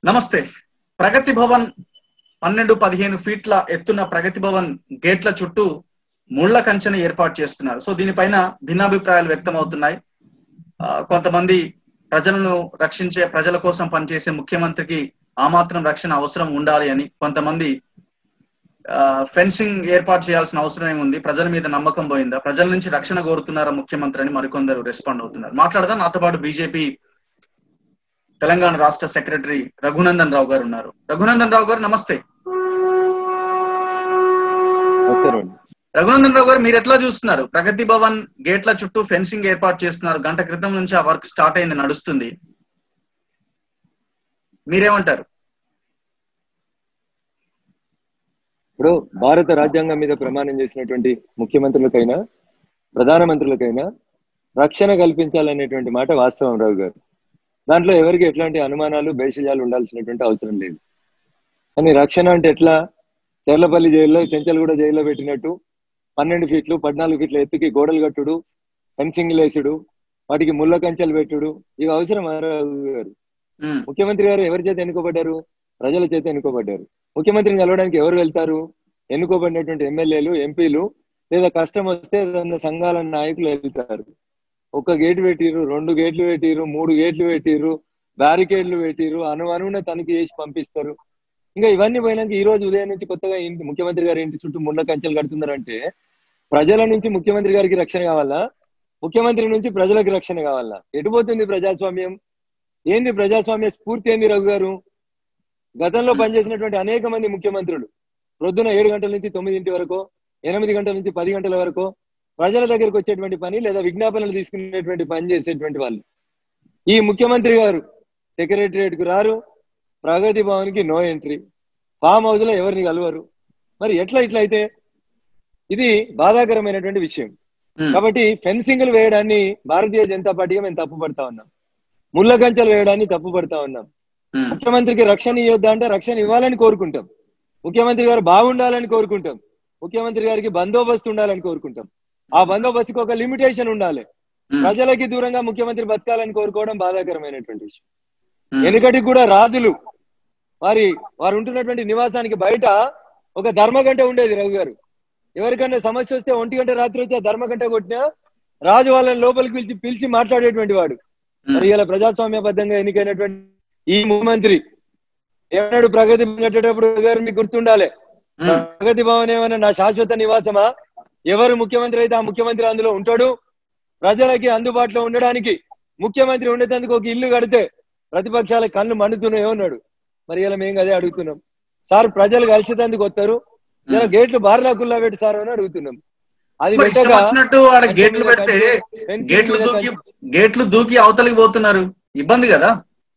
నమస్తే ప్రగతి భవన్ పన్నెండు పదిహేను ఫీట్ల ఎత్తున ప్రగతి భవన్ గేట్ల చుట్టూ ముళ్ల కంచెను ఏర్పాటు చేస్తున్నారు సో దీనిపైన భిన్నాభిప్రాయాలు వ్యక్తం అవుతున్నాయి ఆ, కొంతమంది ప్రజలను రక్షించే ప్రజల కోసం పనిచేసే ముఖ్యమంత్రికి ఆ మాత్రం రక్షణ అవసరం ఉండాలి అని కొంతమంది ఆ, ఫెన్సింగ్ ఏర్పాటు చేయాల్సిన అవసరం ఏముంది ప్రజల మీద నమ్మకం పోయిందా ప్రజల నుంచి రక్షణ కోరుతున్నారా ముఖ్యమంత్రి అని మరికొందరు రెస్పాండ్ అవుతున్నారు మాట్లాడదాం నాతో పాటు బీజేపీ తెలంగాణ రాష్ట్ర సెక్రటరీ రఘునందన్ రావు గారు ఉన్నారు రఘునందన్ రావు గారు నమస్తే నమస్కారం అండి రఘునందన్ రావు గారు మీరు ఎట్లా చూస్తున్నారు ప్రగతి భవన్ గేట్ల చుట్టూ ఫెన్సింగ్ ఏర్పాటు చేస్తున్నారు గంట క్రితం నుంచి ఆ వర్క్ స్టార్ట్ అయింది నడుస్తుంది మీరేమంటారు ఇప్పుడు భారత రాజ్యాంగం మీద ప్రమాణం చేసినటువంటి ముఖ్యమంత్రులకైనా ప్రధానమంత్రులకైనా రక్షణ కల్పించాలనేటువంటి మాట వాస్తవం రావు గారు దాంట్లో ఎవరికి ఎట్లాంటి అనుమానాలు బేషజాలు ఉండాల్సినటువంటి అవసరం లేదు కానీ రక్షణ అంటే ఎట్లా చెర్లపల్లి జైల్లో చెంచల్గూడ జైల్లో పెట్టినట్టు పన్నెండు ఫీట్లు పద్నాలుగు ఫీట్ల ఎత్తుకి గోడలు కట్టుడు ఫెన్సింగ్ లేసుడు వాటికి ముళ్ళ కంచెలు పెట్టుడు ఇవి అవసరం రావు గారు ఉమ్, ముఖ్యమంత్రి గారు ఎవరి చేత ఎన్నుకోబడ్డారు ప్రజల చేత ఎన్నుకోబడ్డారు ముఖ్యమంత్రిని కలవడానికి ఎవరు వెళ్తారు ఎన్నుకోబడినటువంటి ఎమ్మెల్యేలు ఎంపీలు లేదా కష్టం వస్తే ఏదన్నా సంఘాల నాయకులు వెళ్తారు ఒక గేటు పెట్టిరు రెండు గేట్లు పెట్టిరు మూడు గేట్లు పెట్టిరు బ్యారికేడ్లు పెట్టిరు అను అనువున తనిఖీ చేసి పంపిస్తారు ఇంకా ఇవన్నీ పోయినాక ఈ రోజు ఉదయం నుంచి కొత్తగా ఇంటి ముఖ్యమంత్రి గారి ఇంటి చుట్టూ ముళ్ళ కంచెలు కడుతున్నారంటే ప్రజల నుంచి ముఖ్యమంత్రి గారికి రక్షణ కావాలా ముఖ్యమంత్రి నుంచి ప్రజలకు రక్షణ కావాలా ఎటు పోతుంది ప్రజాస్వామ్యం ఏంది ప్రజాస్వామ్య స్ఫూర్తి ఏంది రఘు గారు గతంలో పనిచేసినటువంటి అనేక మంది ముఖ్యమంత్రులు ప్రొద్దున ఏడు గంటల నుంచి తొమ్మిదింటి వరకు ఎనిమిది గంటల నుంచి పది గంటల వరకు ప్రజల దగ్గరకు వచ్చేటువంటి పని లేదా విజ్ఞాపనలు తీసుకునేటువంటి పని చేసేటువంటి వాళ్ళు ఈ ముఖ్యమంత్రి గారు సెక్రటరియట్ కు రారు ప్రగతి భవన్ కి నో ఎంట్రీ ఫామ్ హౌస్ లో ఎవరిని కలవరు మరి ఎట్లా ఇట్లా అయితే ఇది బాధాకరమైనటువంటి విషయం ఉమ్, కాబట్టి ఫెన్సింగ్లు వేయడాన్ని భారతీయ జనతా పార్టీగా మేము తప్పు పడతా ఉన్నాం ముళ్ళ కంచెలు వేయడాన్ని తప్పు పడతా ఉన్నాం ఉమ్, ముఖ్యమంత్రికి రక్షణ ఇవ్వద్దా అంటే రక్షణ ఇవ్వాలని కోరుకుంటాం ముఖ్యమంత్రి గారు బాగుండాలని కోరుకుంటాం ముఖ్యమంత్రి గారికి బందోబస్తు ఉండాలని కోరుకుంటాం ఆ బందోబస్తుకి ఒక లిమిటేషన్ ఉండాలి ఉమ్, ప్రజలకి దూరంగా ముఖ్యమంత్రి బతకాలని కోరుకోవడం బాధాకరమైనటువంటి విషయం ఉమ్, వెనుకటికి కూడా రాజులు వారి వారు ఉంటున్నటువంటి నివాసానికి బయట ఒక ధర్మగంట ఉండేది రవి గారు ఎవరికైనా సమస్య వస్తే ఒంటి గంట రాత్రి వచ్చి ఆ ధర్మగంట కొట్టినా రాజు వాళ్ళని లోపలికి పిలిచి పిలిచి మాట్లాడేటువంటి వాడు ఉమ్, మరి ఇలా ప్రజాస్వామ్యబద్ధంగా ఎన్నికైనటువంటి ఈ ముఖ్యమంత్రి ఏమన్నాడు ప్రగతి భవన్ కట్టేటప్పుడు గారు మీకు గుర్తుండాలి ఉమ్, ప్రగతి భవన్ ఏమైనా నా శాశ్వత నివాసమా ఎవరు ముఖ్యమంత్రి అయితే ఆ ముఖ్యమంత్రి అందులో ఉంటాడు ప్రజలకి అందుబాటులో ఉండడానికి ముఖ్యమంత్రి ఉండేందుకు ఒక ఇల్లు కడితే ప్రతిపక్షాల కళ్ళు మండుతున్నాయో ఉన్నాడు మరి ఇలా మేము అదే అడుగుతున్నాం సార్ ప్రజలు కలిసేందుకు వస్తారు జర గేట్లు బార్లా కుల్లా పెట్టి సార్ అని అడుగుతున్నాం అది మరి ఇష్టం పెట్టగా వచ్చినట్టు ఆడ గేట్లు పెడితే ఫెన్సింగ్ గేట్లు మీద దూకి కంచె- గేట్లు దూకి అవతలికి పోతున్నారు ఇబ్బంది కదా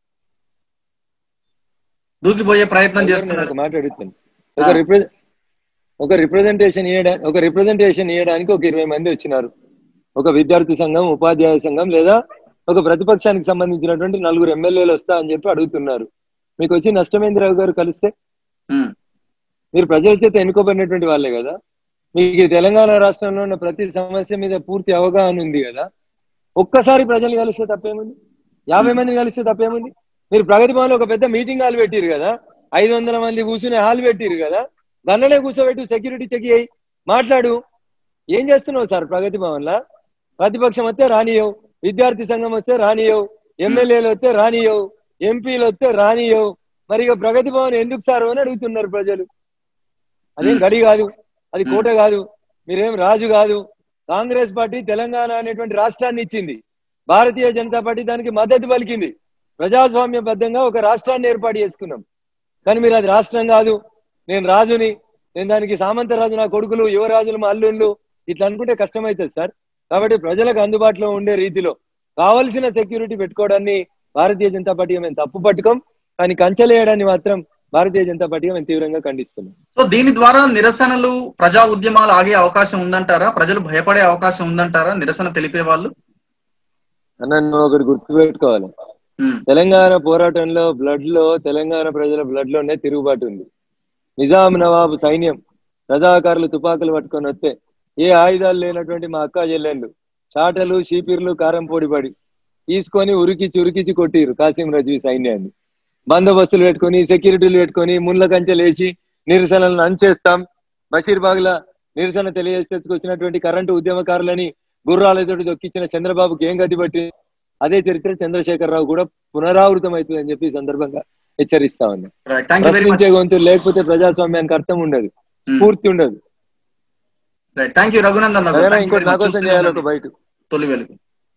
దూకిపోయే ప్రయత్నం చేస్తున్నారు ఒక మాట అడుగుతాను ఒక ఆ. రిప్రజె ఒక రిప్రజెంటేషన్ ఇవ్వడానికి ఒక రిప్రజెంటేషన్ ఇవ్వడానికి ఒక ఇరవై మంది వచ్చినారు ఒక విద్యార్థి సంఘం ఉపాధ్యాయ సంఘం లేదా ఒక ప్రతిపక్షానికి సంబంధించినటువంటి నలుగురు ఎమ్మెల్యేలు వస్తా అని చెప్పి అడుగుతున్నారు మీకు వచ్చి నష్టమేంద్రరావు గారు కలిస్తే ఉమ్, మీరు ప్రజల చేత ఎన్నుకోబడినటువంటి వాళ్ళే కదా మీకు ఈ తెలంగాణ రాష్ట్రంలో ఉన్న ప్రతి సమస్య మీద పూర్తి అవగాహన ఉంది కదా ఒక్కసారి ప్రజలు కలిస్తే తప్పేముంది యాభై మంది కలిస్తే తప్పేముంది మీరు ప్రగతి భవన్లో ఒక పెద్ద మీటింగ్ హాల్ పెట్టిరు కదా ఐదు వందల మంది కూర్చునే హాల్ పెట్టిరు కదా దానిలోనే కూర్చోబెట్టు సెక్యూరిటీ చెక్ చేయి మాట్లాడు ఏం చేస్తున్నావు సార్ ప్రగతి భవన్లా ప్రతిపక్షం వస్తే రానియవు విద్యార్థి సంఘం వస్తే రానియవు ఎమ్మెల్యేలు వస్తే రానియవు ఎంపీలు వస్తే రానియవు మరి ఇక ప్రగతి భవన్ ఎందుకు సార్ అని అడుగుతున్నారు ప్రజలు అదేం గడి కాదు అది కోట కాదు మీరేం రాజు కాదు కాంగ్రెస్ పార్టీ తెలంగాణ అనేటువంటి రాష్ట్రాన్ని ఇచ్చింది భారతీయ జనతా పార్టీ దానికి మద్దతు పలికింది ప్రజాస్వామ్యబద్ధంగా ఒక రాష్ట్రాన్ని ఏర్పాటు చేసుకున్నాం కానీ మీరు అది రాష్ట్రం కాదు నేను రాజుని నేను దానికి సామంత రాజు నా కొడుకులు యువరాజులు మా అల్లుళ్ళు ఇట్లా అనుకుంటే కష్టమవుతుంది సార్ కాబట్టి ప్రజలకు అందుబాటులో ఉండే రీతిలో కావలసిన సెక్యూరిటీ పెట్టుకోవడాన్ని భారతీయ జనతా పార్టీ మేము తప్పు పట్టుకోం కానీ కంచెలేయడాన్ని మాత్రం భారతీయ జనతా పార్టీగా మేము తీవ్రంగా ఖండిస్తున్నాం సో దీని ద్వారా నిరసనలు ప్రజా ఉద్యమాలు ఆగే అవకాశం ఉందంటారా ప్రజలు భయపడే అవకాశం ఉందంటారా నిరసన తెలిపే వాళ్ళు అన్న నువ్వు ఒకటి గుర్తు పెట్టుకోవాలి ఉమ్, తెలంగాణ పోరాటంలో బ్లడ్ లో తెలంగాణ ప్రజల బ్లడ్ లోనే తిరుగుబాటు ఉంది నిజాం నవాబు సైన్యం రజాకారులు తుపాకులు పట్టుకొని వస్తే ఏ ఆయుధాలు లేనటువంటి మా అక్క చెల్లెళ్ళు చాటలు షీపిర్లు కారం పొడి పడి తీసుకొని ఉరికిచి ఉరికిచి కొట్టిరు కాసిం రజీ సైన్యాన్ని బందోబస్తులు పెట్టుకొని సెక్యూరిటీలు పెట్టుకొని ముళ్ళ కంచెలు వేసి నిరసనలను అంచేస్తాం బషీర్బాగ్ ల నిరసన తెలియజేసి తెచ్చుకొచ్చినటువంటి కరెంటు ఉద్యమకారులని గుర్రాలతోటి దొక్కించిన చంద్రబాబుకి ఏం గతి పట్టి అదే చరిత్ర చంద్రశేఖరరావు కూడా పునరావృతం అవుతుంది అని చెప్పి ఈ సందర్భంగా హెచ్చరిస్తా ఉన్నా right thank you very much ప్రశ్నించే గొంతు లేకపోతే ప్రజాస్వామ్యానికి అర్థం ఉండదు పూర్తి ఉండదు రైట్ థ్యాంక్ యూ రఘునందన్ అదేనా ఇంకోటి నా కోసం చేయాలి ఒక బయట తొలి వెలుగు